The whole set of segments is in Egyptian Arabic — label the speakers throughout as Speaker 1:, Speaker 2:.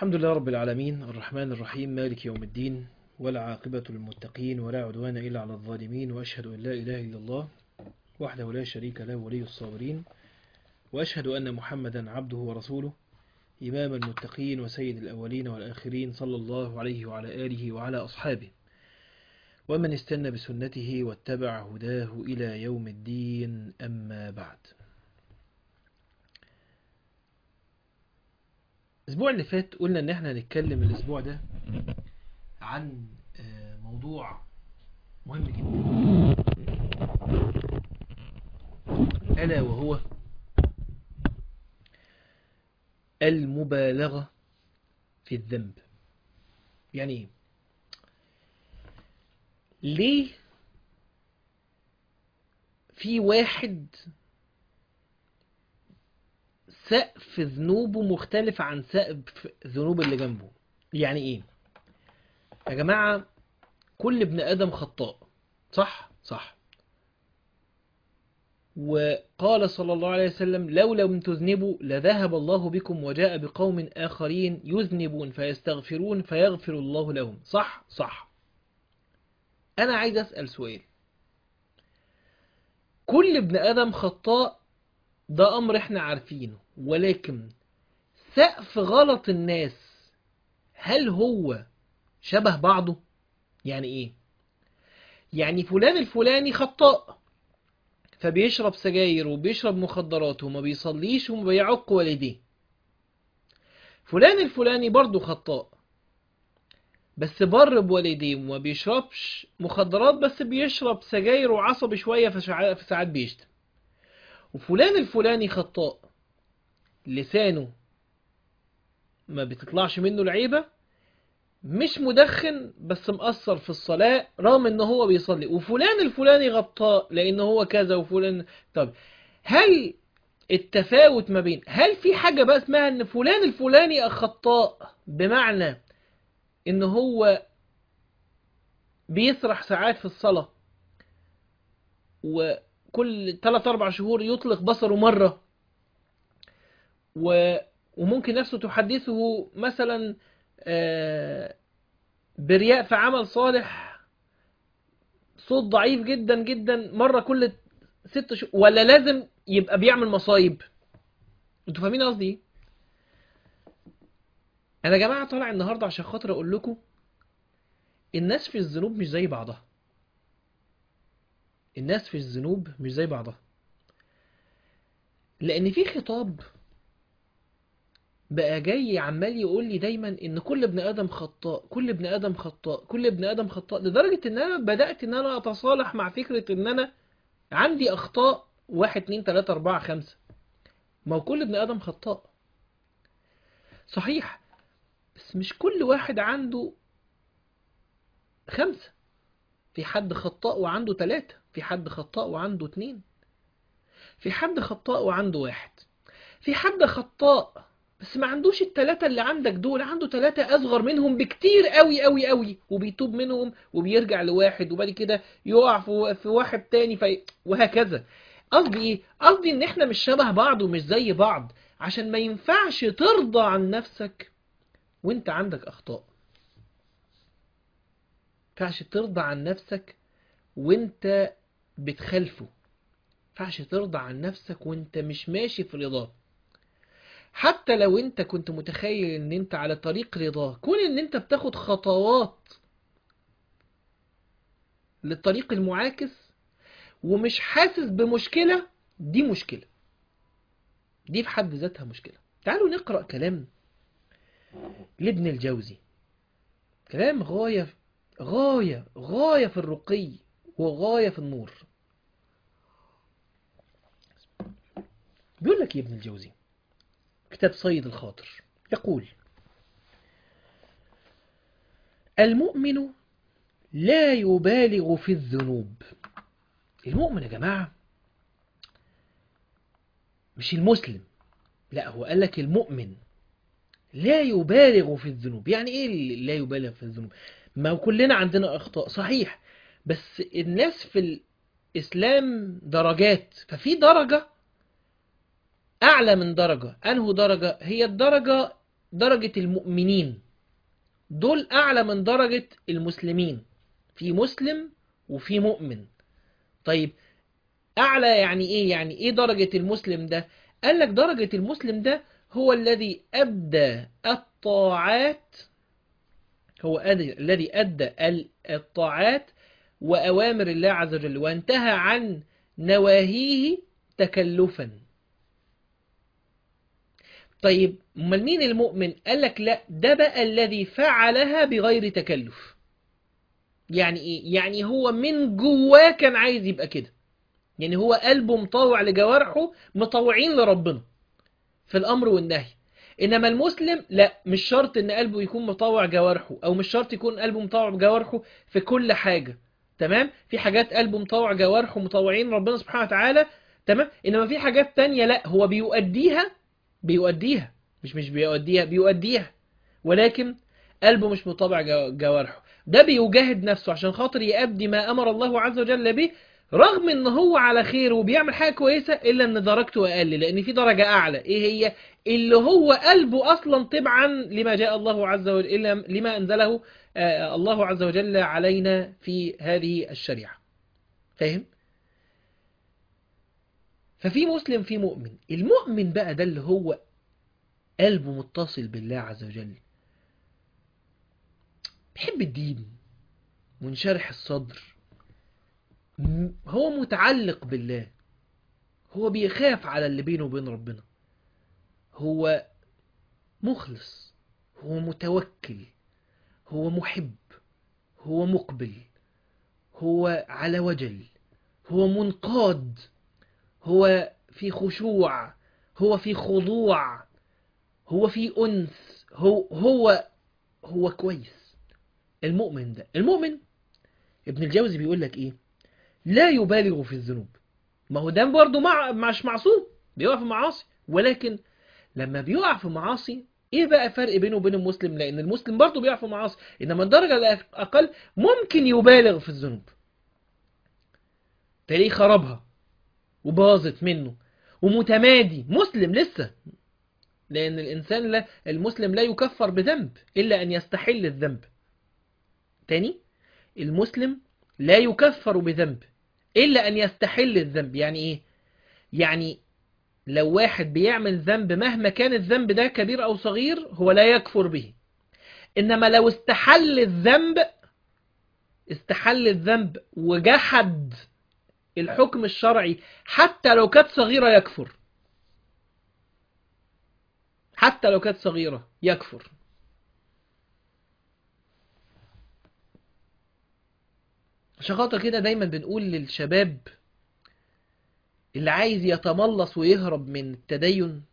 Speaker 1: الحمد لله رب العالمين الرحمن الرحيم مالك يوم الدين ولا عاقبة للمتقين ولا عدوان إلا على الظالمين وأشهد أن لا إله إلا الله وحده لا شريك له ولي الصابرين وأشهد أن محمدا عبده ورسوله إمام المتقين وسيد الأولين والآخرين صلى الله عليه وعلى آله وعلى أصحابه ومن استنى بسنته واتبع هداه إلى يوم الدين أما بعد الأسبوع اللي فات قلنا إن احنا هنتكلم الأسبوع ده عن آه، موضوع مهم جدا ألا وهو المبالغة في الذنب يعني ايه ليه في واحد سقف ذنوبه مختلف عن سقف ذنوب اللي جنبه يعني ايه يا جماعة كل ابن ادم خطاء صح صح وقال صلى الله عليه وسلم لو لم تذنبوا لذهب الله بكم وجاء بقوم آخرين يذنبون فيستغفرون فيغفر الله لهم صح صح أنا عايز أسأل سؤال كل ابن آدم خطاء ده أمر احنا عارفينه ولكن سقف غلط الناس هل هو شبه بعضه يعني ايه يعني فلان الفلاني خطاء فبيشرب سجاير وبيشرب مخدرات وما بيصليش وما بيعق والديه فلان الفلاني برضه خطاء بس بر بوالديه وما بيشربش مخدرات بس بيشرب سجاير وعصبي شوية فشع- في ساعات بيشتم وفلان الفلاني خطاء لسانه ما بتطلعش منه العيبة مش مدخن بس مقصر في الصلاة رغم ان هو بيصلي وفلان الفلاني غطاء لان هو كذا وفلان طب هل التفاوت ما بين هل في حاجة بقى اسمها ان فلان الفلاني خطاء بمعنى ان هو بيسرح ساعات في الصلاة وكل 3 4 شهور يطلق بصره مرة و وممكن نفسه تحدثه مثلا آه، برياء في عمل صالح صوت ضعيف جدا جدا مرة كل ست شهور ولا لازم يبقى بيعمل مصايب انتوا فاهمين قصدي ايه انا يا جماعه طالع النهارده عشان خاطر اقول لكم الناس في الذنوب مش زي بعضها الناس في الذنوب مش زي بعضها لان في خطاب بقى جاي عمال يقول لي دايما ان كل ابن ادم خطاء كل ابن ادم خطاء كل ابن ادم خطاء لدرجه ان انا بدات ان انا اتصالح مع فكره ان انا عندي اخطاء واحد اتنين تلاته اربعه خمسه ما هو كل ابن ادم خطاء صحيح بس مش كل واحد عنده خمسة في حد خطاء وعنده ثلاثة في حد خطاء وعنده اتنين في حد خطاء وعنده واحد في حد خطاء بس ما عندوش التلاتة اللي عندك دول عنده تلاتة أصغر منهم بكتير قوي قوي قوي وبيتوب منهم وبيرجع لواحد وبعد كده يقع في في واحد تاني في وهكذا قصدي ايه؟ قصدي ان احنا مش شبه بعض ومش زي بعض عشان ما ينفعش ترضى عن نفسك وانت عندك اخطاء ينفعش ترضى عن نفسك وانت بتخالفه ينفعش ترضى عن نفسك وانت مش ماشي في رضاه حتى لو انت كنت متخيل ان انت على طريق رضاه كون ان انت بتاخد خطوات للطريق المعاكس ومش حاسس بمشكلة دي مشكلة دي في حد ذاتها مشكلة تعالوا نقرأ كلام لابن الجوزي كلام غاية غاية غاية في الرقي وغاية في النور بيقول لك يا ابن الجوزي كتاب صيد الخاطر يقول المؤمن لا يبالغ في الذنوب المؤمن يا جماعة مش المسلم لا هو قال لك المؤمن لا يبالغ في الذنوب يعني ايه اللي لا يبالغ في الذنوب ما كلنا عندنا اخطاء صحيح بس الناس في الاسلام درجات ففي درجة اعلى من درجة انه درجة هي الدرجة درجة المؤمنين دول أعلى من درجة المسلمين في مسلم وفي مؤمن طيب أعلى يعني إيه يعني إيه درجة المسلم ده قال لك درجة المسلم ده هو الذي أبدى الطاعات هو أدي الذي أدى الطاعات وأوامر الله عز وجل وانتهى عن نواهيه تكلفا طيب امال مين المؤمن قال لك لا ده بقى الذي فعلها بغير تكلف يعني ايه يعني هو من جواه كان عايز يبقى كده يعني هو قلبه مطوع لجوارحه مطوعين لربنا في الامر والنهي انما المسلم لا مش شرط ان قلبه يكون مطوع جوارحه او مش شرط يكون قلبه مطوع جوارحه في كل حاجة تمام في حاجات قلبه مطوع جوارحه مطوعين ربنا سبحانه وتعالى تمام انما في حاجات تانية لا هو بيؤديها بيؤديها مش مش بيؤديها بيؤديها ولكن قلبه مش مطوع جوارحه ده بيجاهد نفسه عشان خاطر يؤدي ما امر الله عز وجل به رغم ان هو على خير وبيعمل حاجة كويسة الا ان درجته اقل لان في درجة اعلى ايه هي اللي هو قلبه اصلا طبعا لما جاء الله عز وجل لما انزله الله عز وجل علينا في هذه الشريعة فاهم ففي مسلم في مؤمن المؤمن بقى ده اللي هو قلبه متصل بالله عز وجل بيحب الدين منشرح الصدر هو متعلق بالله هو بيخاف على اللي بينه وبين ربنا هو مخلص هو متوكل هو محب هو مقبل هو على وجل هو منقاد هو في خشوع هو في خضوع هو في أنس هو هو هو كويس المؤمن ده المؤمن ابن الجوزي بيقول لك ايه لا يبالغ في الذنوب ما هو ده برضه مع مش معصوم بيقع في معاصي ولكن لما بيقع في معاصي ايه بقى فرق بينه وبين المسلم لان المسلم برضه بيقع في معاصي انما الدرجه الاقل ممكن يبالغ في الذنوب تلاقيه خربها وباظت منه ومتمادي مسلم لسه لان الانسان لا المسلم لا يكفر بذنب الا ان يستحل الذنب تاني المسلم لا يكفر بذنب إلا أن يستحل الذنب يعني إيه؟ يعني لو واحد بيعمل ذنب مهما كان الذنب ده كبير أو صغير هو لا يكفر به إنما لو استحل الذنب استحل الذنب وجحد الحكم الشرعي حتى لو كانت صغيرة يكفر حتى لو كانت صغيرة يكفر عشان خاطر كده دايما بنقول للشباب اللي عايز يتملص ويهرب من التدين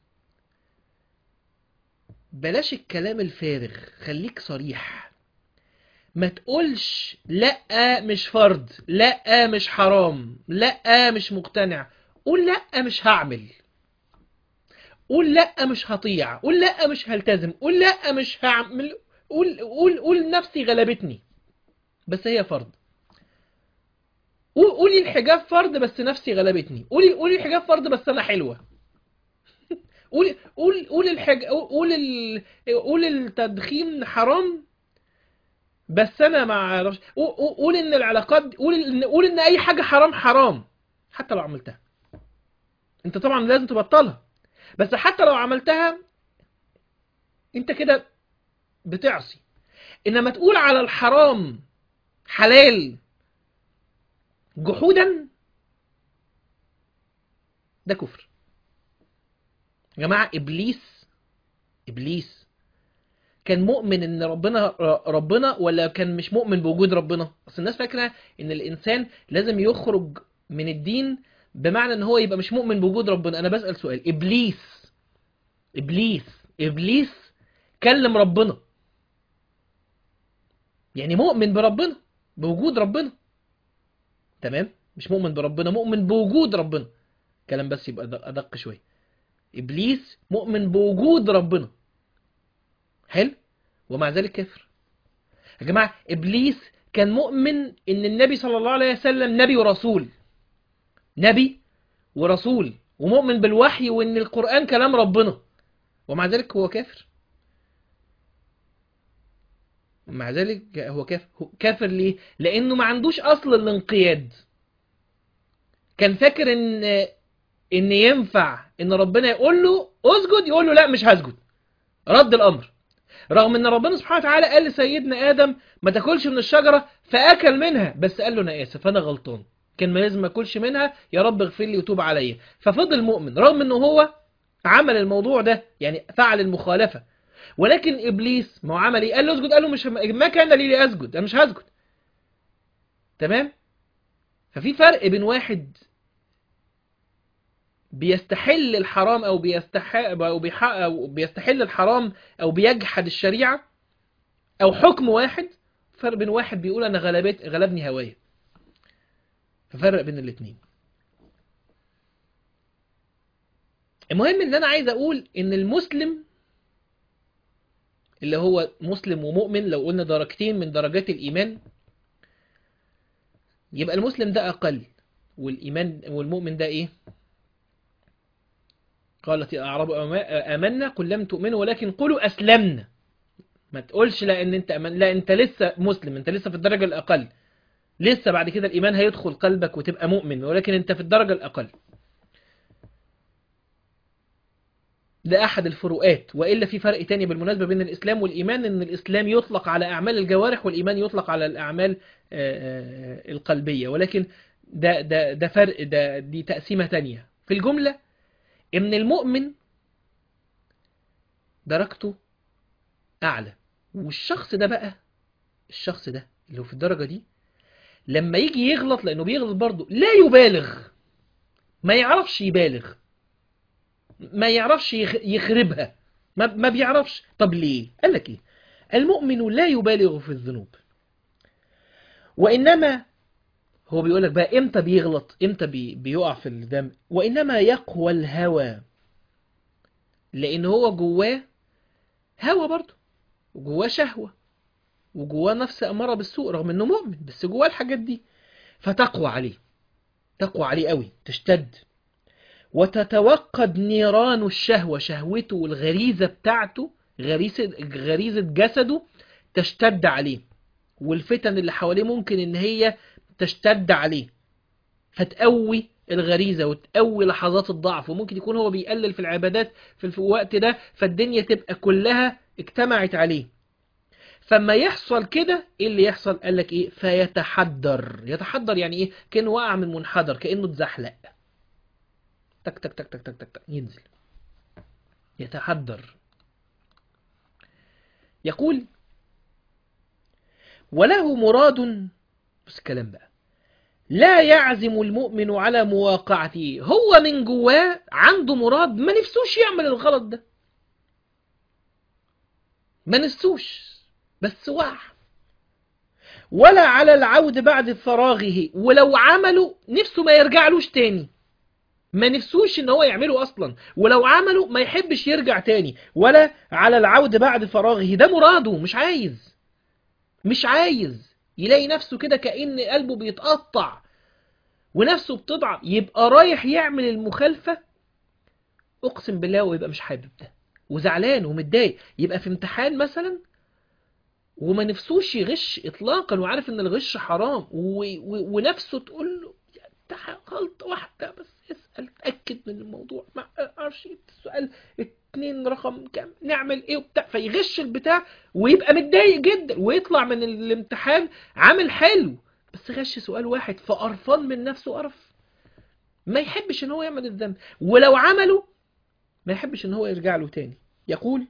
Speaker 1: بلاش الكلام الفارغ خليك صريح ما تقولش لا مش فرض لا مش حرام لا مش مقتنع قول لا مش هعمل قول لا مش هطيع قول لا مش هلتزم قول لا مش هعمل قول قول قول نفسي غلبتني بس هي فرض قولي الحجاب فرض بس نفسي غلبتني قولي قولي الحجاب فرض بس انا حلوه قولي قول قول الحج قول ال... قول التدخين حرام بس انا ما اعرفش قول ان العلاقات قول ان قول ان اي حاجه حرام حرام حتى لو عملتها انت طبعا لازم تبطلها بس حتى لو عملتها انت كده بتعصي انما تقول على الحرام حلال جحودا ده كفر يا جماعة إبليس إبليس كان مؤمن إن ربنا ربنا ولا كان مش مؤمن بوجود ربنا أصل الناس فاكرة إن الإنسان لازم يخرج من الدين بمعنى إن هو يبقى مش مؤمن بوجود ربنا أنا بسأل سؤال إبليس إبليس إبليس كلم ربنا يعني مؤمن بربنا بوجود ربنا تمام مش مؤمن بربنا مؤمن بوجود ربنا كلام بس يبقى أدق شوية إبليس مؤمن بوجود ربنا حلو ومع ذلك كافر يا جماعة إبليس كان مؤمن إن النبي صلى الله عليه وسلم نبي ورسول نبي ورسول ومؤمن بالوحي وإن القرآن كلام ربنا ومع ذلك هو كافر مع ذلك هو كافر هو كافر ليه لانه ما عندوش اصل الانقياد كان فاكر ان ان ينفع ان ربنا يقول له اسجد يقول له لا مش هسجد رد الامر رغم ان ربنا سبحانه وتعالى قال لسيدنا ادم ما تاكلش من الشجره فاكل منها بس قال له انا اسف انا غلطان كان ما لازم ما اكلش منها يا رب اغفر لي وتوب عليا ففضل مؤمن رغم انه هو عمل الموضوع ده يعني فعل المخالفه ولكن ابليس ما هو عمل ايه قال له اسجد قال له مش ما كان لي لاسجد انا مش هسجد تمام ففي فرق بين واحد بيستحل الحرام او بيستح او, بيح... أو بيستحل الحرام او بيجحد الشريعه او حكم واحد فرق بين واحد بيقول انا غلبت غلبني هوايه ففرق بين الاثنين المهم ان انا عايز اقول ان المسلم اللي هو مسلم ومؤمن لو قلنا درجتين من درجات الايمان يبقى المسلم ده اقل والايمان والمؤمن ده ايه قالت الأعراب آمنا قل لم تؤمنوا ولكن قولوا أسلمنا ما تقولش لا ان انت أمن لا انت لسه مسلم انت لسه في الدرجة الأقل لسه بعد كده الإيمان هيدخل قلبك وتبقى مؤمن ولكن انت في الدرجة الأقل ده أحد الفروقات وإلا في فرق تاني بالمناسبة بين الإسلام والإيمان إن الإسلام يطلق على أعمال الجوارح والإيمان يطلق على الأعمال القلبية ولكن ده ده ده فرق ده دي تقسيمة تانية في الجملة ان المؤمن درجته اعلى والشخص ده بقى الشخص ده اللي هو في الدرجة دي لما يجي يغلط لانه بيغلط برضه لا يبالغ ما يعرفش يبالغ ما يعرفش يخربها ما, ما بيعرفش طب ليه قال لك ايه المؤمن لا يبالغ في الذنوب وانما هو بيقول لك بقى امتى بيغلط امتى بي بيقع في الذنب وانما يقوى الهوى لان هو جواه هوى برضه وجواه شهوة وجواه نفس اماره بالسوء رغم انه مؤمن بس جواه الحاجات دي فتقوى عليه تقوى عليه قوي تشتد وتتوقد نيران الشهوة شهوته والغريزة بتاعته غريزة غريزة جسده تشتد عليه والفتن اللي حواليه ممكن ان هي تشتد عليه فتقوي الغريزة وتقوي لحظات الضعف وممكن يكون هو بيقلل في العبادات في الوقت ده فالدنيا تبقى كلها اجتمعت عليه فما يحصل كده ايه اللي يحصل قال لك ايه فيتحدر يتحدر يعني ايه كانه وقع من منحدر كانه اتزحلق تك تك تك تك تك تك, تك ينزل يتحدر يقول وله مراد بس الكلام بقى لا يعزم المؤمن على مواقعته هو من جواه عنده مراد ما نفسوش يعمل الغلط ده ما نفسوش بس وقع ولا على العود بعد فراغه ولو عمله نفسه ما يرجعلوش تاني ما نفسوش ان هو يعمله اصلا ولو عمله ما يحبش يرجع تاني ولا على العود بعد فراغه ده مراده مش عايز مش عايز يلاقي نفسه كده كأن قلبه بيتقطع ونفسه بتضعف يبقى رايح يعمل المخالفة اقسم بالله ويبقى مش حابب ده وزعلان ومتضايق يبقى في امتحان مثلا وما نفسوش يغش اطلاقا وعارف ان الغش حرام و... و... ونفسه تقول له غلطة واحدة بس اسأل اتأكد من الموضوع ما اعرفش السؤال اتنين رقم كام نعمل ايه وبتاع فيغش البتاع ويبقى متضايق جدا ويطلع من الامتحان عامل حلو بس غش سؤال واحد فقرفان من نفسه قرف ما يحبش ان هو يعمل الذنب ولو عمله ما يحبش ان هو يرجع له تاني يقول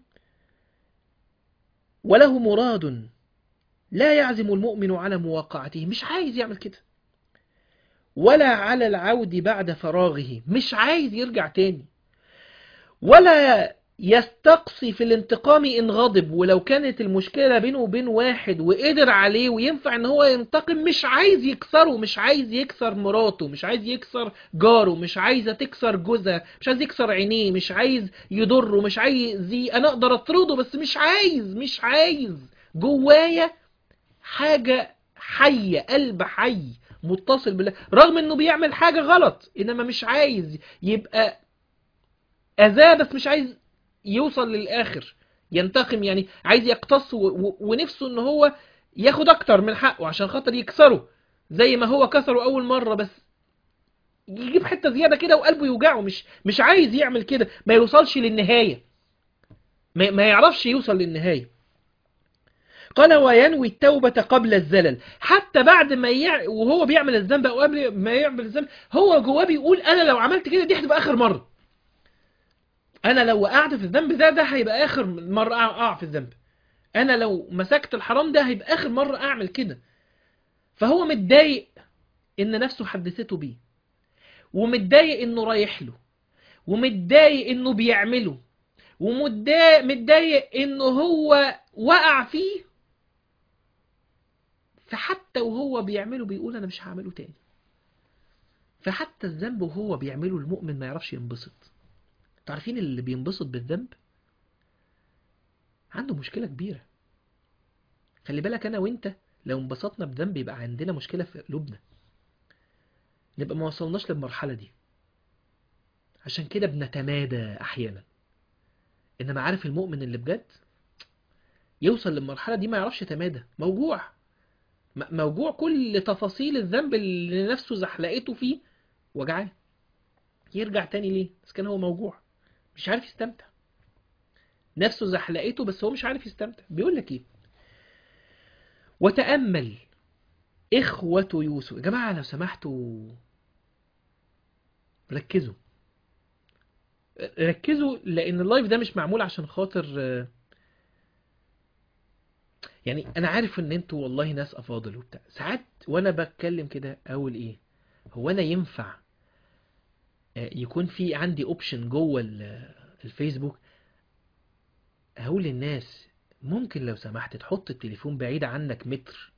Speaker 1: وله مراد لا يعزم المؤمن على مواقعته مش عايز يعمل كده ولا على العود بعد فراغه مش عايز يرجع تاني ولا يستقصي في الانتقام إن غضب ولو كانت المشكلة بينه وبين واحد وقدر عليه وينفع ان هو ينتقم مش عايز يكسره مش عايز يكسر مراته مش عايز يكسر جاره مش عايزة تكسر جوزها مش عايز يكسر عينيه مش عايز يضره مش عايز ي... انا اقدر اطرده بس مش عايز مش عايز جوايا حاجة حية قلب حي متصل بالله رغم انه بيعمل حاجة غلط انما مش عايز يبقى اذاه بس مش عايز يوصل للاخر ينتقم يعني عايز يقتص و- و- ونفسه ان هو ياخد اكتر من حقه عشان خاطر يكسره زي ما هو كسره اول مرة بس يجيب حتة زيادة كده وقلبه يوجعه مش مش عايز يعمل كده ما يوصلش للنهاية ما ما يعرفش يوصل للنهاية قال وينوي التوبة قبل الزلل حتى بعد ما يع... وهو بيعمل الذنب او قبل ما يعمل الذنب هو جواه بيقول انا لو عملت كده دي هتبقى اخر مرة انا لو وقعت في الذنب ده ده هيبقى اخر مرة أقع- اقع في الذنب انا لو مسكت الحرام ده هيبقى اخر مرة اعمل كده فهو متضايق ان نفسه حدثته بيه ومتضايق انه رايح له ومتضايق انه بيعمله ومتضايق متضايق انه هو وقع فيه فحتى وهو بيعمله بيقول انا مش هعمله تاني فحتى الذنب وهو بيعمله المؤمن ما يعرفش ينبسط انتوا عارفين اللي بينبسط بالذنب عنده مشكلة كبيرة خلي بالك انا وانت لو انبسطنا بذنب يبقى عندنا مشكلة في قلوبنا نبقى ما وصلناش للمرحلة دي عشان كده بنتمادى احيانا انما عارف المؤمن اللي بجد يوصل للمرحلة دي ما يعرفش يتمادى موجوع م- موجوع كل تفاصيل الذنب اللي نفسه زحلقته فيه وجعاه يرجع تاني ليه بس كان هو موجوع مش عارف يستمتع نفسه زحلقته بس هو مش عارف يستمتع بيقول لك ايه وتأمل إخوة يوسف يا جماعة لو سمحتوا ركزوا ركزوا لأن اللايف ده مش معمول عشان خاطر آه، يعني أنا عارف إن أنتوا والله ناس أفاضل وبتاع ساعات وأنا بتكلم كده أقول إيه هو أنا ينفع آه، يكون في عندي اوبشن جوه ال- الفيسبوك هقول للناس ممكن لو سمحت تحط التليفون بعيد عنك متر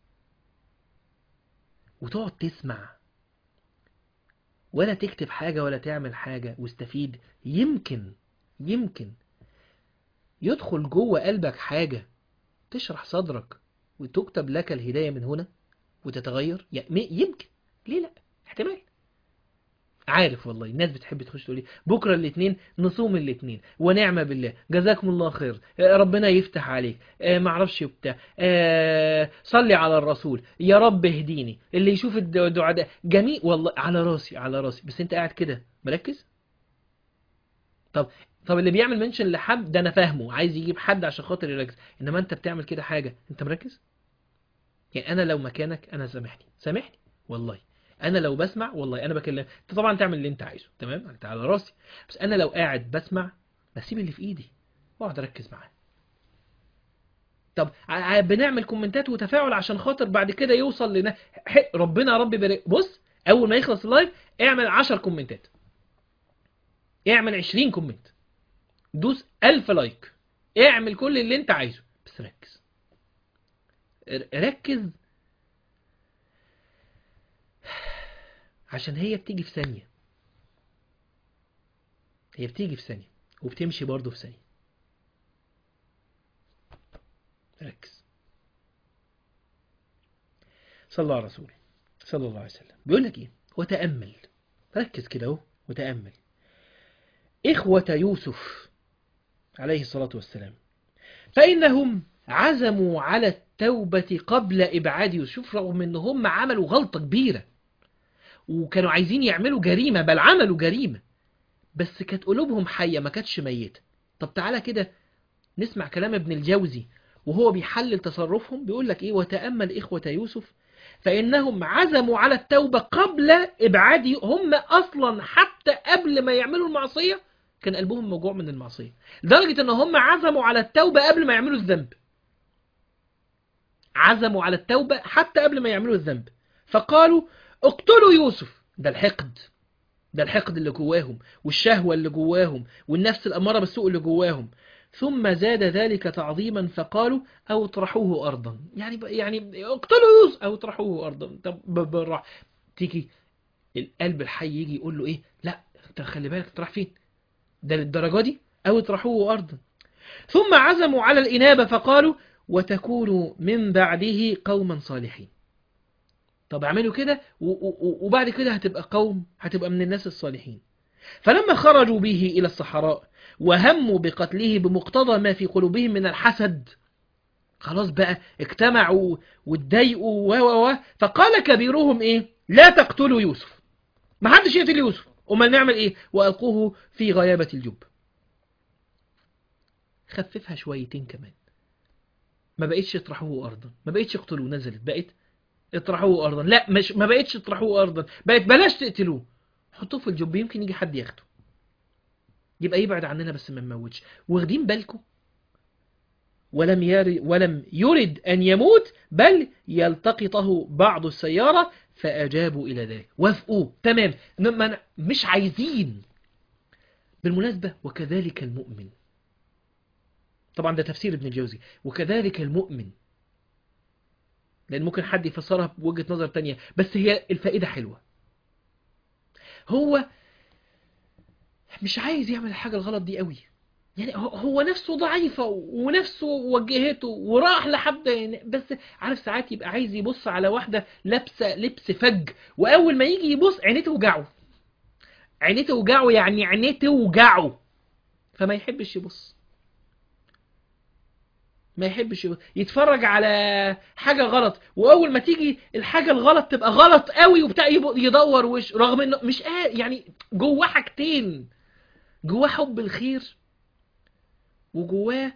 Speaker 1: وتقعد تسمع ولا تكتب حاجة ولا تعمل حاجة واستفيد يمكن يمكن يدخل جوه قلبك حاجة تشرح صدرك وتكتب لك الهداية من هنا وتتغير ي- م- يمكن ليه لا احتمال عارف والله الناس بتحب تخش تقول لي بكره الاثنين نصوم الاثنين ونعمه بالله جزاكم الله خير آه، ربنا يفتح عليك آه، معرفش بتاع آه، صلي على الرسول يا رب اهديني اللي يشوف الد- الدعاء ده جميل والله على راسي على راسي بس انت قاعد كده مركز طب طب اللي بيعمل منشن لحد ده انا فاهمه عايز يجيب حد عشان خاطر يركز انما انت بتعمل كده حاجه انت مركز يعني انا لو مكانك انا سامحني سامحني والله انا لو بسمع والله انا بكلم انت طبعا تعمل اللي انت عايزه تمام انت على راسي بس انا لو قاعد بسمع بسيب اللي في ايدي واقعد اركز معاه طب ع- بنعمل كومنتات وتفاعل عشان خاطر بعد كده يوصل لنا ح- ربنا يا رب يبارك بص اول ما يخلص اللايف اعمل 10 كومنتات اعمل 20 كومنت دوس 1000 لايك اعمل كل اللي انت عايزه بس ركز ر- ركز عشان هي بتيجي في ثانية هي بتيجي في ثانية وبتمشي برضه في ثانية ركز صلى الله على رسول صلى الله عليه وسلم بيقول لك ايه وتأمل ركز كده اهو وتأمل إخوة يوسف عليه الصلاة والسلام فإنهم عزموا على التوبة قبل إبعاد يوسف شوف رغم إن هم عملوا غلطة كبيرة وكانوا عايزين يعملوا جريمة بل عملوا جريمة بس كانت قلوبهم حية ما كانتش ميتة طب تعالى كده نسمع كلام ابن الجوزي وهو بيحلل تصرفهم بيقول لك ايه وتأمل إخوة يوسف فإنهم عزموا على التوبة قبل إبعاد هم أصلا حتى قبل ما يعملوا المعصية كان قلبهم موجوع من المعصية لدرجة ان هم عزموا على التوبة قبل ما يعملوا الذنب عزموا على التوبة حتى قبل ما يعملوا الذنب فقالوا اقتلوا يوسف ده الحقد ده الحقد اللي جواهم والشهوة اللي جواهم والنفس الأمارة بالسوء اللي جواهم ثم زاد ذلك تعظيما فقالوا أو اطرحوه أرضا يعني يعني اقتلوا يوسف أو اطرحوه أرضا طب بالراحة تيجي القلب الحي يجي يقول له إيه لا انت خلي بالك تروح فين ده للدرجة دي أو اطرحوه أرضا ثم عزموا على الإنابة فقالوا وتكونوا من بعده قوما صالحين طب اعملوا كده وبعد كده هتبقى قوم هتبقى من الناس الصالحين فلما خرجوا به إلى الصحراء وهموا بقتله بمقتضى ما في قلوبهم من الحسد خلاص بقى اجتمعوا واتضايقوا و و و فقال كبيرهم ايه لا تقتلوا يوسف ما حدش يقتل يوسف امال نعمل ايه والقوه في غيابه الجب خففها شويتين كمان ما بقيتش اطرحوه ارضا ما بقيتش اقتلوه نزلت بقت اطرحوه ارضا لا مش ما بقيتش اطرحوه ارضا بقت بلاش تقتلوه حطوه في الجب يمكن يجي حد ياخده يبقى يبعد عننا بس ما نموتش واخدين بالكم ولم يرد ولم يرد ان يموت بل يلتقطه بعض السياره فاجابوا الى ذلك وافقوا تمام إنما مش عايزين بالمناسبه وكذلك المؤمن طبعا ده تفسير ابن الجوزي وكذلك المؤمن لان ممكن حد يفسرها بوجهه نظر تانية بس هي الفائده حلوه هو مش عايز يعمل الحاجه الغلط دي قوي يعني هو- هو نفسه ضعيفة ونفسه وجهته وراح لحد يعني بس عارف ساعات يبقى عايز يبص على واحدة لابسة لبس فج وأول ما يجي يبص عينيه توجعه عينيه توجعه يعني عينيه توجعه فما يحبش يبص ما يحبش يبص. يتفرج على حاجة غلط وأول ما تيجي الحاجة الغلط تبقى غلط قوي وبتاع يب- يدور وش رغم انه مش قا- يعني جواه حاجتين جواه حب الخير وجواه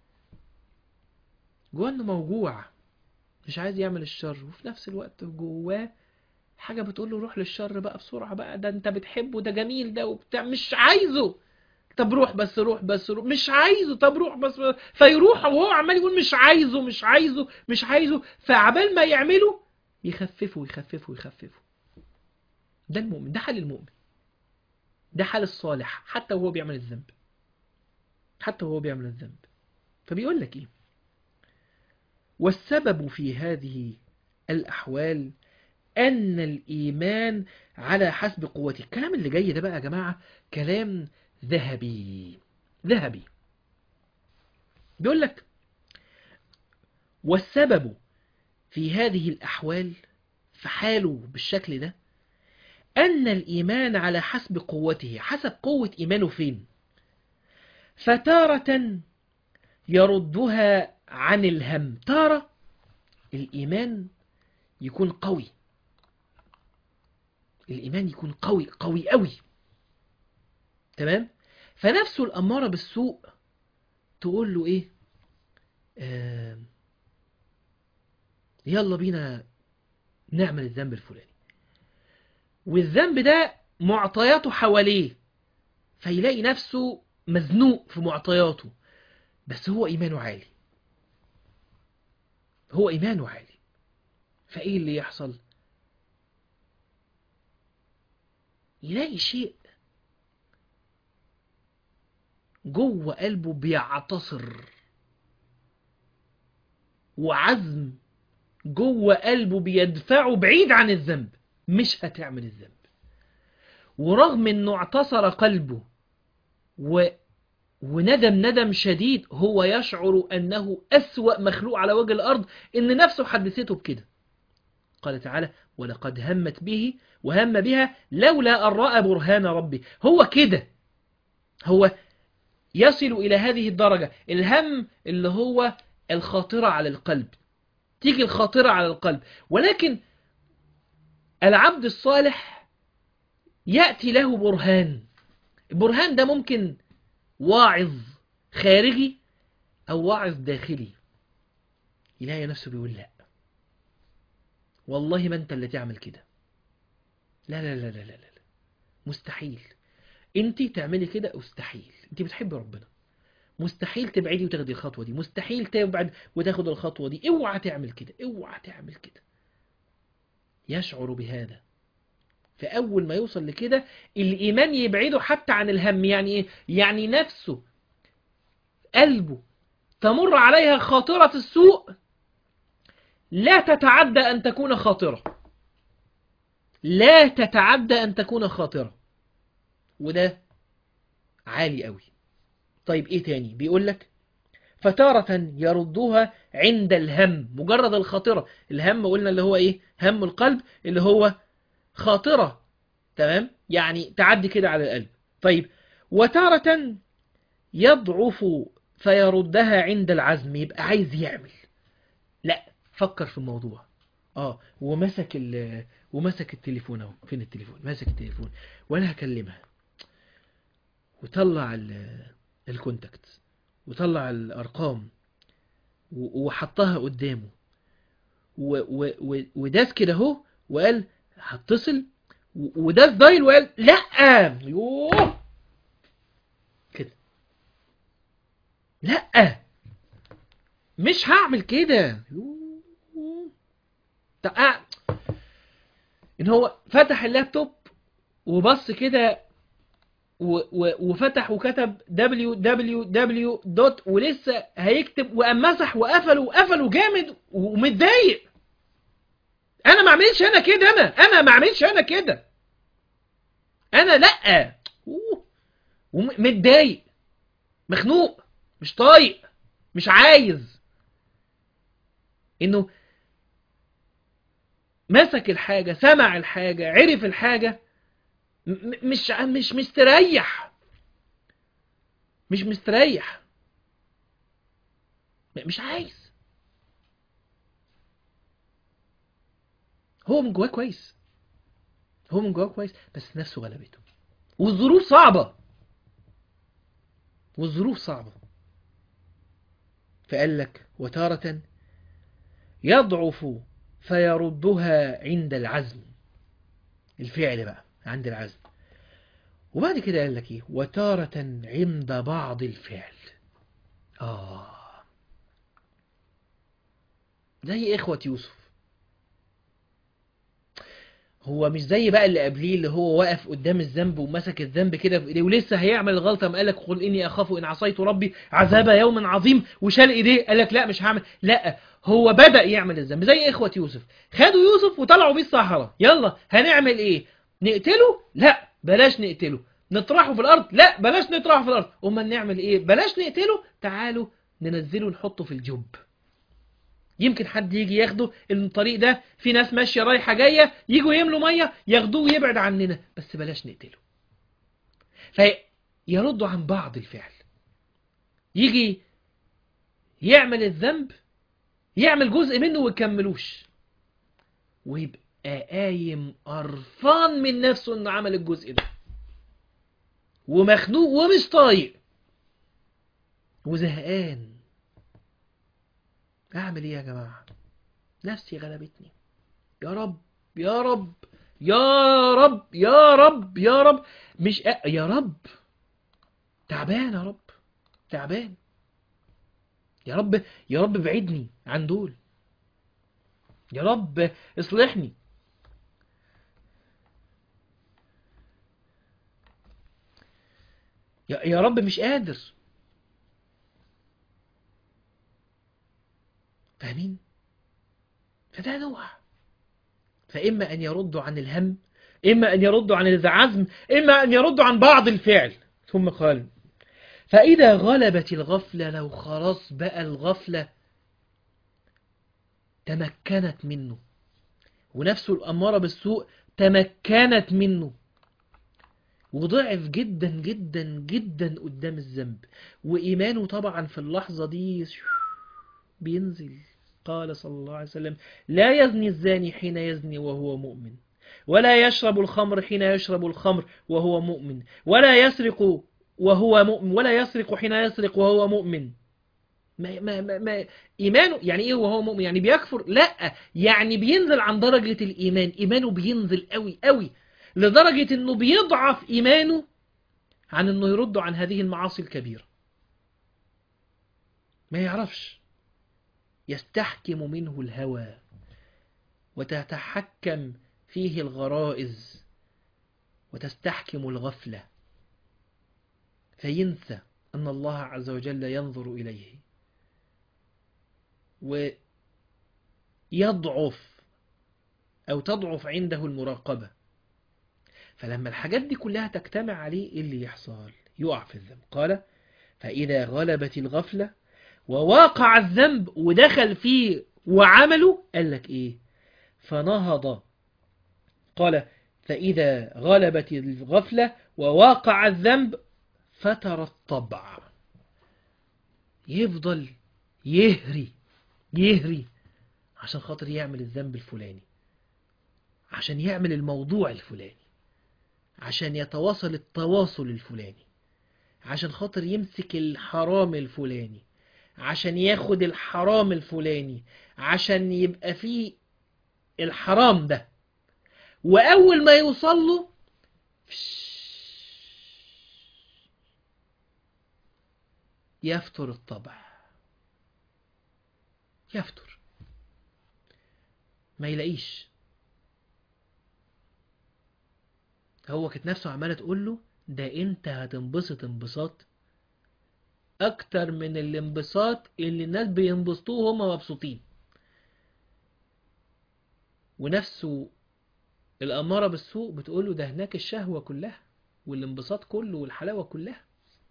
Speaker 1: جواه انه موجوع مش عايز يعمل الشر وفي نفس الوقت جواه حاجة بتقول له روح للشر بقى بسرعة بقى ده انت بتحبه ده جميل ده وبتاع مش عايزه طب روح بس روح بس روح مش عايزه طب روح بس فيروح وهو عمال يقول مش عايزه مش عايزه مش عايزه فعبال ما يعمله يخففه يخففه يخففه ده المؤمن ده حال المؤمن ده حال الصالح حتى وهو بيعمل الذنب حتى وهو بيعمل الذنب فبيقول لك ايه والسبب في هذه الأحوال أن الإيمان على حسب قوته الكلام اللي جاي ده بقى يا جماعة كلام ذهبي ذهبي بيقول لك والسبب في هذه الأحوال في حاله بالشكل ده أن الإيمان على حسب قوته حسب قوة إيمانه فين فتارة يردها عن الهم تارة الإيمان يكون قوي الإيمان يكون قوي قوي قوي تمام فنفسه الأمارة بالسوء تقول له إيه آه يلا بينا نعمل الذنب الفلاني والذنب ده معطياته حواليه فيلاقي نفسه مزنوق في معطياته بس هو إيمانه عالي هو إيمانه عالي فإيه اللي يحصل يلاقي شيء جوه قلبه بيعتصر وعزم جوه قلبه بيدفعه بعيد عن الذنب مش هتعمل الذنب ورغم انه اعتصر قلبه و وندم ندم شديد هو يشعر أنه أسوأ مخلوق على وجه الأرض إن نفسه حدثته بكده قال تعالى ولقد همت به وهم بها لولا أن رأى برهان ربه هو كده هو يصل إلى هذه الدرجة الهم اللي هو الخاطرة على القلب تيجي الخاطرة على القلب ولكن العبد الصالح يأتي له برهان البرهان ده ممكن واعظ خارجي أو واعظ داخلي يلاقي نفسه بيقول لا والله ما أنت اللي تعمل كده لا لا لا لا لا لا مستحيل أنت تعملي كده مستحيل أنت بتحبي ربنا مستحيل تبعدي وتاخدي الخطوة دي مستحيل تبعد وتاخد الخطوة دي اوعى تعمل كده اوعى تعمل كده يشعر بهذا فأول ما يوصل لكده الإيمان يبعده حتى عن الهم يعني إيه؟ يعني نفسه قلبه تمر عليها خاطرة السوء لا تتعدى أن تكون خاطرة لا تتعدى أن تكون خاطرة وده عالي قوي طيب إيه تاني بيقول لك فتارة يردها عند الهم مجرد الخاطرة الهم قلنا اللي هو إيه هم القلب اللي هو خاطرة تمام يعني تعدي كده على القلب طيب وتارة يضعف فيردها عند العزم يبقى عايز يعمل لا فكر في الموضوع اه ومسك ال ومسك التليفون اهو فين التليفون ماسك التليفون وانا هكلمها وطلع ال- الكونتاكت وطلع الارقام و- وحطها قدامه و- و- و- وداس كده اهو وقال هتصل و- وداس دايل وقال لا يوه كده لا مش هعمل كده يوه. طب آه. ان هو فتح اللابتوب وبص كده و- و- وفتح وكتب www دوت ولسه هيكتب وقام مسح وقفل وقفل جامد ومتضايق انا ما اعملش انا كده انا انا ما اعملش انا كده انا لا أوه. ومتضايق مخنوق مش طايق مش عايز انه مسك الحاجة سمع الحاجة عرف الحاجة م- م- مش مش مستريح مش مستريح م- مش عايز هو من جواه كويس هو من جواه كويس بس نفسه غلبته والظروف صعبة والظروف صعبة فقال لك وتارة يضعف فيردها عند العزم الفعل بقى عند العزم وبعد كده قال لك ايه وتارة عند بعض الفعل آه زي إخوة يوسف هو مش زي بقى اللي قبليه اللي هو واقف قدام الذنب ومسك الذنب كده في ايديه ولسه هيعمل الغلطه ما قالك قل اني اخاف ان عصيت ربي عذاب يوم عظيم وشال ايديه قال لك لا مش هعمل لا هو بدا يعمل الذنب زي اخوه يوسف خدوا يوسف وطلعوا بيه الصحراء يلا هنعمل ايه نقتله لا بلاش نقتله نطرحه في الارض لا بلاش نطرحه في الارض امال نعمل ايه بلاش نقتله تعالوا ننزله نحطه في الجب يمكن حد يجي ياخده الطريق ده في ناس ماشيه رايحه جايه يجوا يملوا ميه ياخدوه ويبعد عننا بس بلاش نقتله فيردوا عن بعض الفعل يجي يعمل الذنب يعمل جزء منه ويكملوش ويبقى قايم قرفان من نفسه انه عمل الجزء ده ومخنوق ومش طايق وزهقان اعمل ايه يا جماعه نفسي غلبتني يا رب يا رب يا رب يا رب يا رب مش أ... يا رب تعبان يا رب تعبان يا رب يا رب بعدني عن دول يا رب اصلحني يا يا رب مش قادر فاهمين فده نوع فإما أن يردوا عن الهم إما أن يردوا عن العزم إما أن يردوا عن بعض الفعل ثم قال فإذا غلبت الغفلة لو خلاص بقى الغفلة تمكنت منه ونفسه الأمارة بالسوء تمكنت منه وضعف جدا جدا جدا قدام الذنب وإيمانه طبعا في اللحظة دي بينزل قال صلى الله عليه وسلم لا يزني الزاني حين يزني وهو مؤمن ولا يشرب الخمر حين يشرب الخمر وهو مؤمن ولا يسرق وهو مؤمن ولا يسرق حين يسرق وهو مؤمن ما ما ما, ما ايمانه يعني ايه وهو مؤمن يعني بيكفر لا يعني بينزل عن درجة الايمان ايمانه بينزل قوي قوي لدرجة انه بيضعف ايمانه عن انه يرد عن هذه المعاصي الكبيرة ما يعرفش يستحكم منه الهوى وتتحكم فيه الغرائز وتستحكم الغفلة فينسى أن الله عز وجل ينظر إليه ويضعف أو تضعف عنده المراقبة فلما الحاجات دي كلها تجتمع عليه إيه اللي يحصل يقع في الذنب قال فإذا غلبت الغفلة وواقع الذنب ودخل فيه وعمله قال لك إيه فنهض قال فإذا غلبت الغفلة وواقع الذنب فتر الطبع يفضل يهري يهري عشان خاطر يعمل الذنب الفلاني عشان يعمل الموضوع الفلاني عشان يتواصل التواصل الفلاني عشان خاطر يمسك الحرام الفلاني عشان ياخد الحرام الفلاني عشان يبقى فيه الحرام ده وأول ما يوصل له يفتر الطبع يفتر ما يلاقيش هو كانت نفسه عمالة تقول له ده انت هتنبسط انبساط اكتر من الانبساط اللي الناس بينبسطوه هما مبسوطين ونفسه الأمارة بالسوء بتقول له ده هناك الشهوة كلها والانبساط كله والحلاوة كلها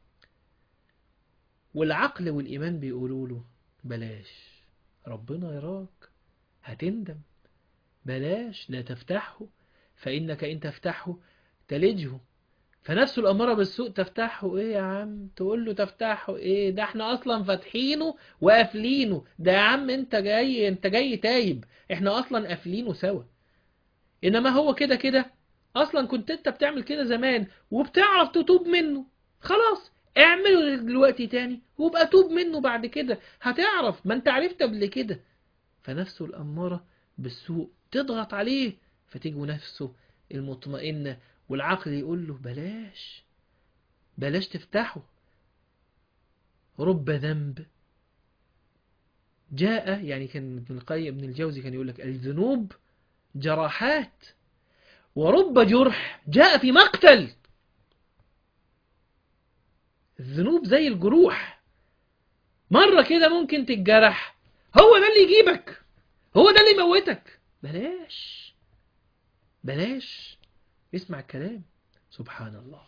Speaker 1: والعقل والإيمان بيقولوا له بلاش ربنا يراك هتندم بلاش لا تفتحه فإنك إن تفتحه تلجه فنفسه الأمارة بالسوء تفتحه إيه يا عم تقول له تفتحه إيه ده إحنا أصلا فاتحينه وقافلينه ده يا عم أنت جاي أنت جاي تايب إحنا أصلا قافلينه سوا إنما هو كده كده أصلا كنت أنت بتعمل كده زمان وبتعرف تتوب منه خلاص اعمله دلوقتي تاني وابقى توب منه بعد كده هتعرف ما انت عرفت قبل كده فنفسه الأمارة بالسوء تضغط عليه فتيجي نفسه المطمئنة والعقل يقول له بلاش بلاش تفتحه رب ذنب جاء يعني كان ابن القيم ابن الجوزي كان يقول لك الذنوب جراحات ورب جرح جاء في مقتل الذنوب زي الجروح مرة كده ممكن تتجرح هو ده اللي يجيبك هو ده اللي يموتك بلاش بلاش اسمع الكلام سبحان الله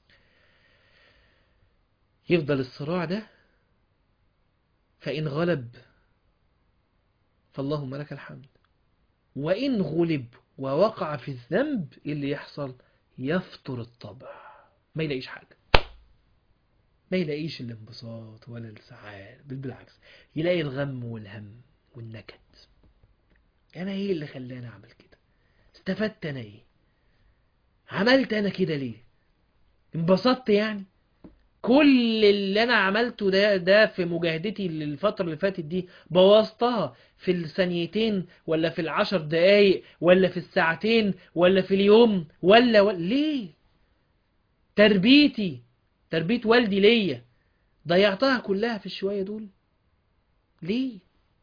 Speaker 1: يفضل الصراع ده فإن غلب فاللهم لك الحمد وإن غلب ووقع في الذنب اللي يحصل يفطر الطبع ما يلاقيش حاجة ما يلاقيش الانبساط ولا السعادة بل بالعكس يلاقي الغم والهم والنكد أنا إيه اللي خلاني أعمل كده استفدت أنا إيه عملت أنا كده ليه انبسطت يعني كل اللي أنا عملته ده ده في مجاهدتي الفترة اللي فاتت دي بوظتها في الثانيتين ولا في العشر دقايق ولا في الساعتين ولا في اليوم ولا, ولا ليه تربيتي تربية والدي ليا ضيعتها كلها في الشوية دول ليه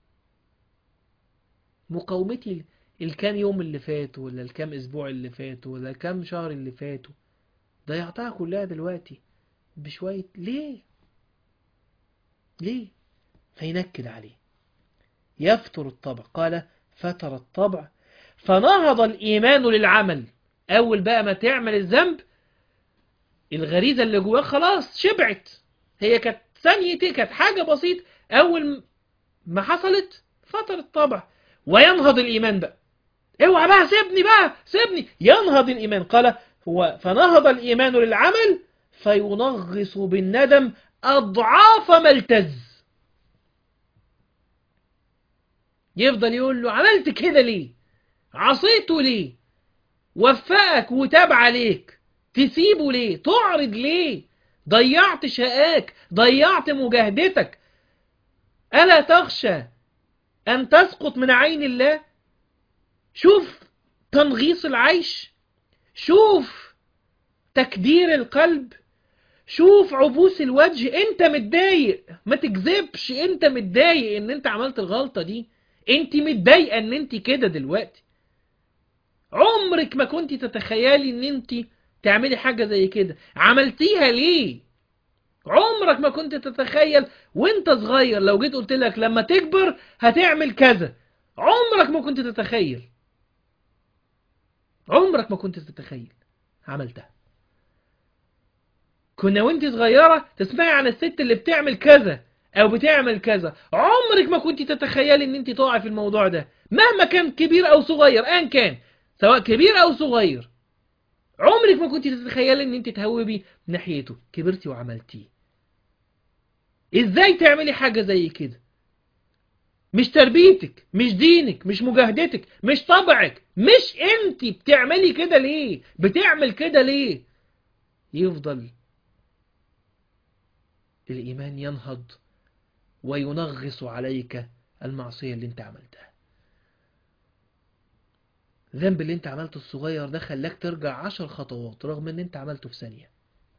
Speaker 1: مقاومتي الكام يوم اللي فاتوا ولا الكام اسبوع اللي فاتوا ولا الكام شهر اللي فاتوا ضيعتها كلها دلوقتي بشوية ليه ليه فينكد عليه يفتر الطبع قال فتر الطبع فنهض الإيمان للعمل أول بقى ما تعمل الذنب الغريزة اللي جواك خلاص شبعت هي كانت ثانيتين كانت حاجة بسيط أول ما حصلت فتر الطبع وينهض الإيمان بقى اوعى بقى سيبني بقى سيبني ينهض الإيمان قال هو فنهض الإيمان للعمل فينغص بالندم أضعاف ما التز يفضل يقول له عملت كده ليه عصيته ليه وفقك وتاب عليك تسيبه ليه تعرض ليه ضيعت شقاك ضيعت مجاهدتك ألا تخشى أن تسقط من عين الله شوف تنغيص العيش شوف تكدير القلب شوف عبوس الوجه انت متضايق ما تكذبش انت متضايق ان انت عملت الغلطة دي انت متضايقة ان انت كده دلوقتي عمرك ما كنت تتخيلي ان انت تعملي حاجة زي كده عملتيها ليه عمرك ما كنت تتخيل وانت صغير لو جيت قلت لك لما تكبر هتعمل كذا عمرك ما كنت تتخيل عمرك ما كنت تتخيل عملتها كنا وانت صغيرة تسمعي عن الست اللي بتعمل كذا او بتعمل كذا عمرك ما كنت تتخيلي ان انت تقعي في الموضوع ده مهما كان كبير او صغير ان كان سواء كبير او صغير عمرك ما كنت تتخيلي ان انت تهوبي ناحيته كبرتي وعملتيه ازاي تعملي حاجة زي كده مش تربيتك مش دينك مش مجاهدتك مش طبعك مش انت بتعملي كده ليه بتعمل كده ليه يفضل الإيمان ينهض وينغص عليك المعصية اللي انت عملتها الذنب اللي انت عملته الصغير ده خلاك ترجع عشر خطوات رغم ان انت عملته في ثانية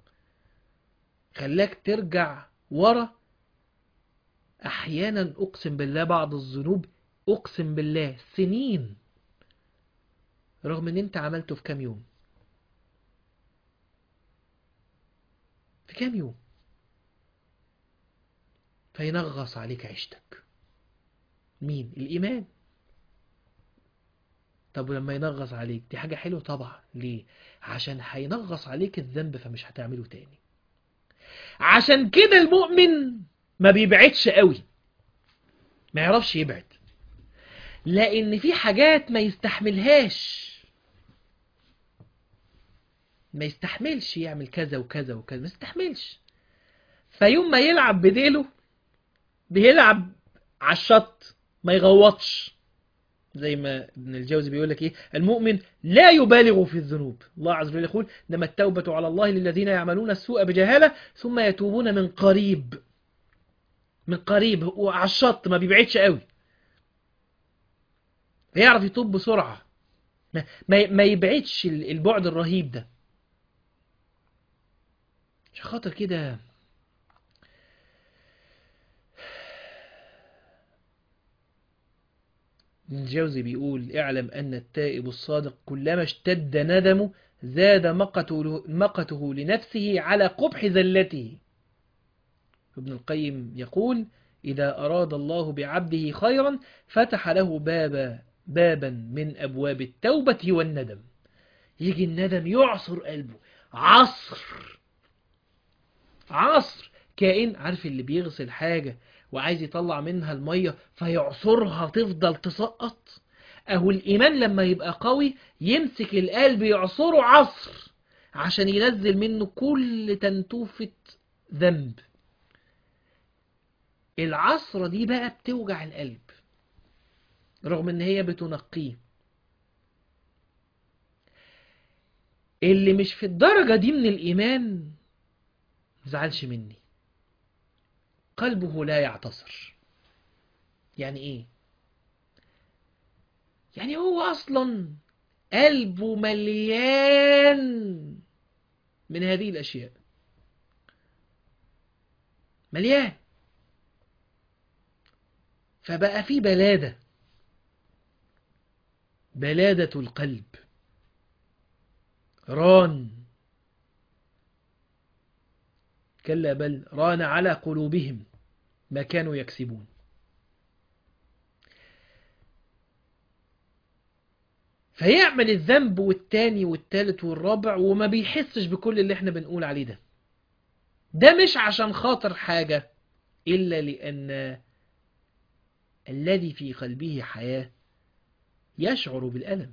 Speaker 1: خلاك ترجع ورا احيانا اقسم بالله بعض الذنوب اقسم بالله سنين رغم ان انت عملته في كام يوم في كام يوم فينغص عليك عيشتك مين الإيمان طب ولما ينغص عليك دي حاجة حلوة طبعا ليه عشان هينغص عليك الذنب فمش هتعمله تاني عشان كده المؤمن ما بيبعدش قوي ما يعرفش يبعد لأن في حاجات ما يستحملهاش ما يستحملش يعمل كذا وكذا وكذا ما يستحملش فيوم ما يلعب بديله بيلعب على الشط ما يغوطش زي ما ابن الجوزي بيقول لك ايه المؤمن لا يبالغ في الذنوب الله عز وجل يقول انما التوبة على الله للذين يعملون السوء بجهالة ثم يتوبون من قريب من قريب وعلى الشط ما بيبعدش قوي يعرف يتوب بسرعة ما, ما يبعدش البعد الرهيب ده عشان خاطر كده ابن الجوزي بيقول اعلم أن التائب الصادق كلما اشتد ندمه زاد مقته, مقته لنفسه على قبح زلته ابن القيم يقول إذا أراد الله بعبده خيرا فتح له بابا بابا من أبواب التوبة والندم يجي الندم يعصر قلبه عصر عصر كائن عارف اللي بيغسل حاجة وعايز يطلع منها المية فيعصرها تفضل تسقط اهو الايمان لما يبقى قوي يمسك القلب يعصره عصر عشان ينزل منه كل تنتوفة ذنب العصرة دي بقى بتوجع القلب رغم ان هي بتنقيه اللي مش في الدرجة دي من الايمان مزعلش مني قلبه لا يعتصر يعني ايه يعني هو اصلا قلبه مليان من هذه الاشياء مليان فبقى في بلادة بلادة القلب ران كلا بل ران على قلوبهم ما كانوا يكسبون فيعمل الذنب والتاني والتالت والرابع وما بيحسش بكل اللي احنا بنقول عليه ده ده مش عشان خاطر حاجة إلا لأن الذي في قلبه حياة يشعر بالألم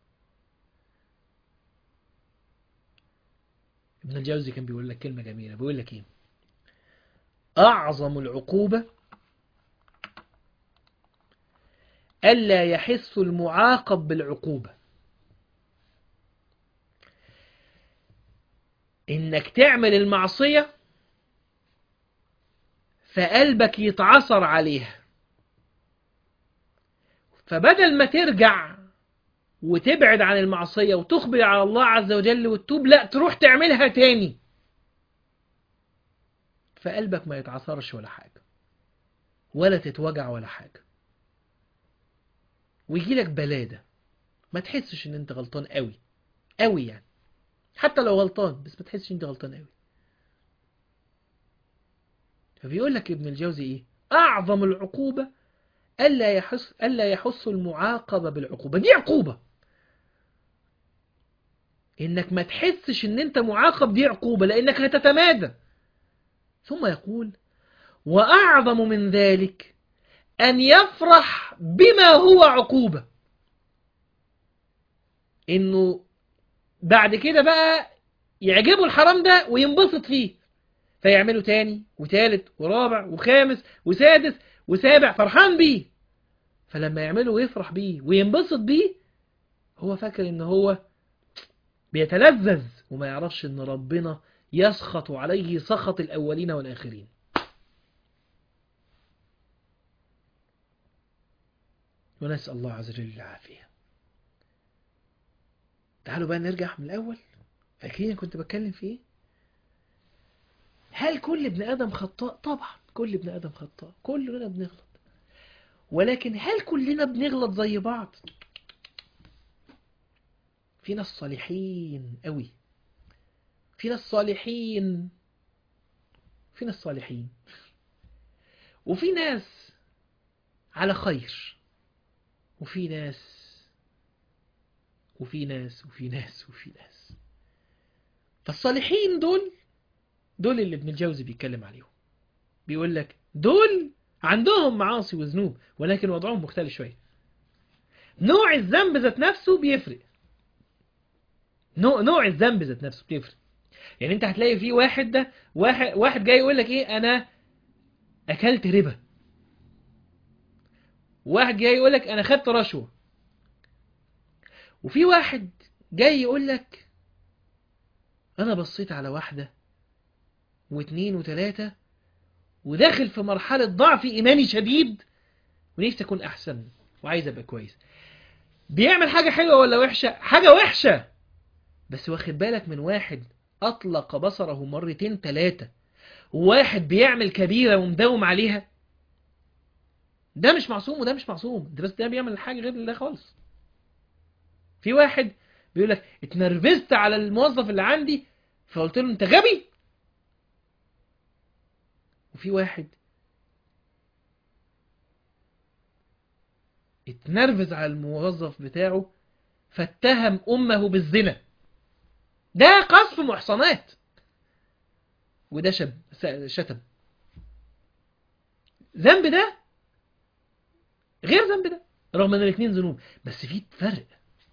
Speaker 1: ابن الجوزي كان بيقول لك كلمة جميلة بيقول لك ايه أعظم العقوبة ألا يحس المعاقب بالعقوبة إنك تعمل المعصية فقلبك يتعصر عليها فبدل ما ترجع وتبعد عن المعصية وتقبل على الله عز وجل وتتوب لا تروح تعملها تاني فقلبك ما يتعصرش ولا حاجة ولا تتوجع ولا حاجة ويجي لك بلادة ما تحسش ان انت غلطان قوي قوي يعني حتى لو غلطان بس ما تحسش ان انت غلطان قوي فبيقول لك ابن الجوزي ايه اعظم العقوبة الا يحس الا يحس المعاقبة بالعقوبة دي عقوبة انك ما تحسش ان انت معاقب دي عقوبة لانك هتتمادى ثم يقول واعظم من ذلك ان يفرح بما هو عقوبة انه بعد كده بقى يعجبه الحرام ده وينبسط فيه فيعمله تاني وتالت ورابع وخامس وسادس وسابع فرحان بيه فلما يعمله ويفرح بيه وينبسط بيه هو فاكر ان هو بيتلذذ وما يعرفش ان ربنا يسخط عليه سخط الاولين والاخرين ونسأل الله عز وجل العافية تعالوا بقى نرجع من الأول فاكرين كنت بتكلم في ايه هل كل ابن آدم خطاء طبعا كل ابن آدم خطاء كلنا بنغلط ولكن هل كلنا بنغلط زي بعض في ناس صالحين قوي في ناس صالحين في ناس صالحين وفي ناس على خير وفي ناس وفي ناس وفي ناس وفي ناس فالصالحين دول دول اللي ابن الجوزي بيتكلم عليهم بيقول لك دول عندهم معاصي وذنوب ولكن وضعهم مختلف شوية نوع الذنب ذات نفسه بيفرق نوع نوع الذنب ذات نفسه بيفرق يعني انت هتلاقي في واحد ده واحد واحد جاي يقول لك ايه انا اكلت ربا واحد جاي يقول لك انا خدت رشوه وفي واحد جاي يقول لك انا بصيت على واحده واثنين وثلاثه وداخل في مرحله ضعف ايماني شديد ونفسي اكون احسن وعايز ابقى كويس بيعمل حاجه حلوه ولا وحشه حاجه وحشه بس واخد بالك من واحد اطلق بصره مرتين ثلاثه وواحد بيعمل كبيره ومداوم عليها ده مش معصوم وده مش معصوم ده بس ده بيعمل حاجه غير الله خالص في واحد بيقول لك اتنرفزت على الموظف اللي عندي فقلت له انت غبي وفي واحد اتنرفز على الموظف بتاعه فاتهم امه بالزنا ده قذف محصنات وده شب شتم ذنب ده غير ذنب ده رغم ان الاثنين ذنوب بس في فرق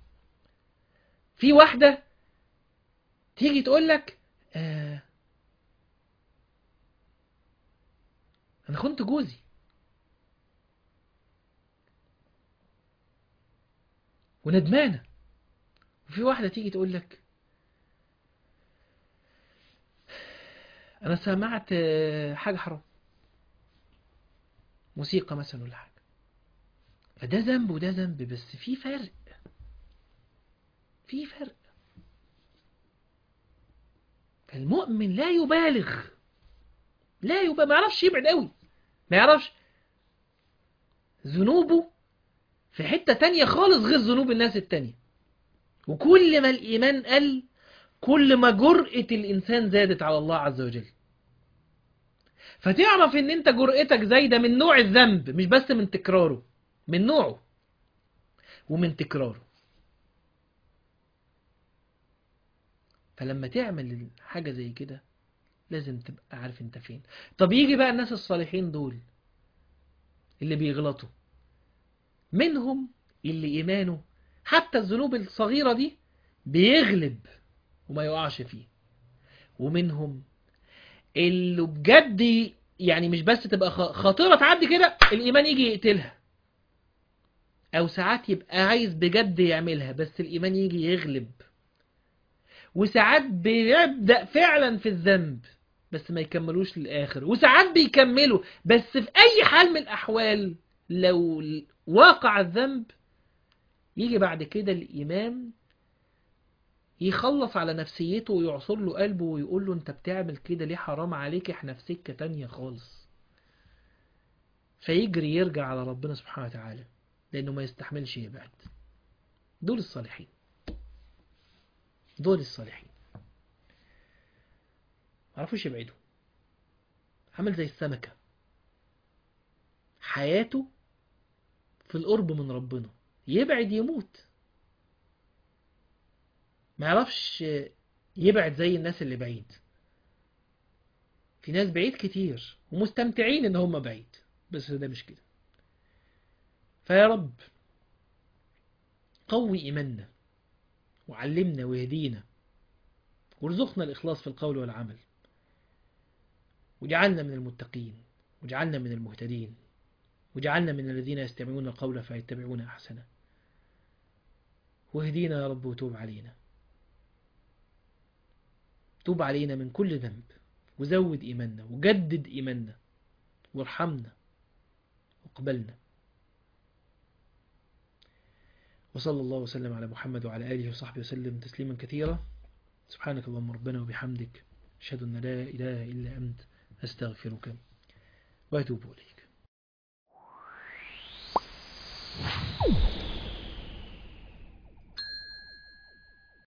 Speaker 1: في واحدة تيجي تقول لك آه انا خنت جوزي وندمانة وفي واحدة تيجي تقول لك انا سمعت آه، حاجة حرام موسيقى مثلا ولا حاجة فده ذنب وده ذنب بس في فرق في فرق فالمؤمن لا يبالغ لا يبالغ ما يعرفش يبعد قوي ما يعرفش ذنوبه في حتة تانية خالص غير ذنوب الناس التانية وكل ما الإيمان قل كل ما جرأة الإنسان زادت على الله عز وجل فتعرف ان انت جرأتك زايدة من نوع الذنب مش بس من تكراره من نوعه ومن تكراره فلما تعمل حاجة زي كده لازم تبقى عارف انت فين طب يجي بقى الناس الصالحين دول اللي بيغلطوا منهم اللي إيمانه حتى الذنوب الصغيرة دي بيغلب وما يقعش فيه ومنهم اللي بجد يعني مش بس تبقى خ- خطيرة تعدي كده الإيمان يجي يقتلها أو ساعات يبقى عايز بجد يعملها بس الإيمان يجي يغلب وساعات بيبدأ فعلا في الذنب بس ما يكملوش للآخر وساعات بيكملوا بس في أي حال من الأحوال لو واقع الذنب يجي بعد كده الإيمان يخلص على نفسيته ويعصر له قلبه ويقول له انت بتعمل كده ليه حرام عليك احنا في سكة تانية خالص فيجري يرجع على ربنا سبحانه وتعالى لأنه ما يستحملش يبعد دول الصالحين دول الصالحين معرفوش يبعدوا عمل زي السمكة حياته في القرب من ربنا يبعد يموت ما يعرفش يبعد زي الناس اللي بعيد في ناس بعيد كتير ومستمتعين ان هم بعيد بس ده مش كده فيا رب قوي إيماننا وعلمنا ويهدينا وارزقنا الإخلاص في القول والعمل وجعلنا من المتقين وجعلنا من المهتدين وجعلنا من الذين يستمعون القول فيتبعون أحسنه واهدينا يا رب وتوب علينا توب علينا من كل ذنب وزود إيماننا وجدد إيماننا وارحمنا واقبلنا وصلى الله وسلم على محمد وعلى آله وصحبه وسلم تسليما كثيرا سبحانك اللهم ربنا وبحمدك أشهد أن لا إله إلا أنت أستغفرك وأتوب إليك